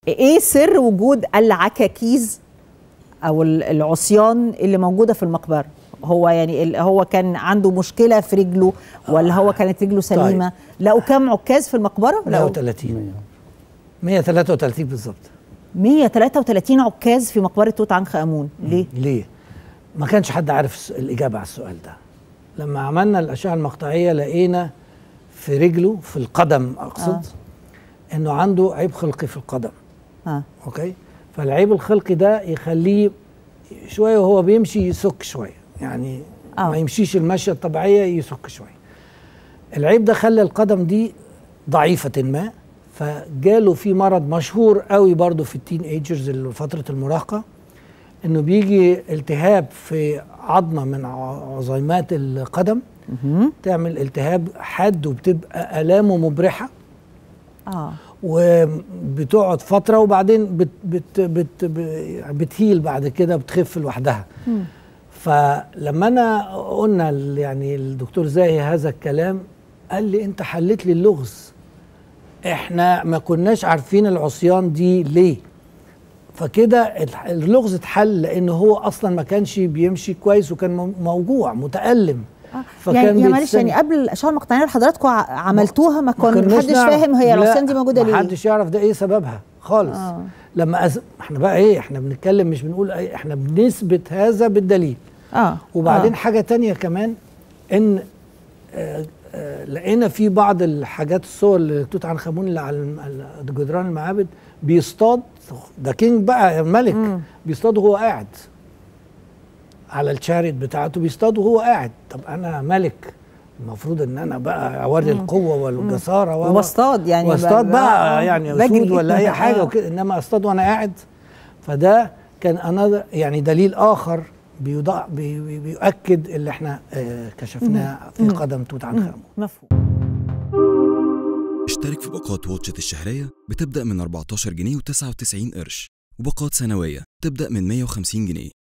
ايه سر وجود العكاكيز او ال- العصيان اللي موجوده في المقبره هو يعني ال- هو كان عنده مشكله في رجله ولا هو كانت رجله سليمه لقوا كام عكاز في المقبره لقوا 130 133 بالظبط 133 عكاز في مقبره توت عنخ امون ليه ليه؟ ما كانش حد عارف الس- الإجابة على السؤال ده لما عملنا الأشعة المقطعية لقينا في رجله في القدم أقصد آه. آه. إنه عنده عيب خلقي في القدم اه أوكي فالعيب الخلقي ده يخليه شوية وهو بيمشي يسك شوية يعني آه. آه. ما يمشيش المشية الطبيعية يسك شوية العيب ده خلى القدم دي ضعيفة ما فجاله في مرض مشهور قوي برضو في التين ايجرز اللي فترة المراهقة انه بيجي التهاب في عظمة من ع- عظيمات القدم مهم. تعمل التهاب حاد وبتبقى آلامه مبرحة اه وبتقعد فترة وبعدين بت بت بت ب- بتهيل بعد كده بتخف لوحدها مم. فلما انا قلنا ال- يعني الدكتور زاهي هذا الكلام قال لي انت حلت لي اللغز احنا ما كناش عارفين العصيان دي ليه فكده الح- اللغز اتحل لان هو اصلا ما كانش بيمشي كويس وكان مو- موجوع متألم آه. يعني يا معلش يعني قبل الاشعه المقطعيه اللي حضراتكم ع- عملتوها ما كان كناش محدش نعرف. فاهم هي لا، العصيان دي موجوده ليه محدش يعرف ده ايه سببها خالص آه. لما أز... احنا بقى ايه احنا بنتكلم مش بنقول ايه احنا بنثبت هذا بالدليل اه وبعدين آه. حاجة تانية كمان ان آه، آه، لقينا في بعض الحاجات الصور لتوت عنخ امون اللي على الم- على جدران المعابد بيصطاد ده كينج بقى الملك مم. بيصطاد وهو قاعد على الشارت بتاعته بيصطاد وهو قاعد طب انا ملك المفروض ان انا بقى اوري القوه والجساره و- واصطاد يعني واصطاد ب- بقى آه، يعني بجري. اسود ولا اي حاجه آه. وكده انما اصطاد وانا قاعد فده كان انا يعني دليل اخر بيضع بي بي بيؤكد اللي احنا آه كشفناه في مم. قدم توت عنخ امون مفهوم اشترك في باقات واتشت الشهرية بتبدأ من 14 جنيه و99 قرش وباقات سنوية تبدأ من 150 جنيه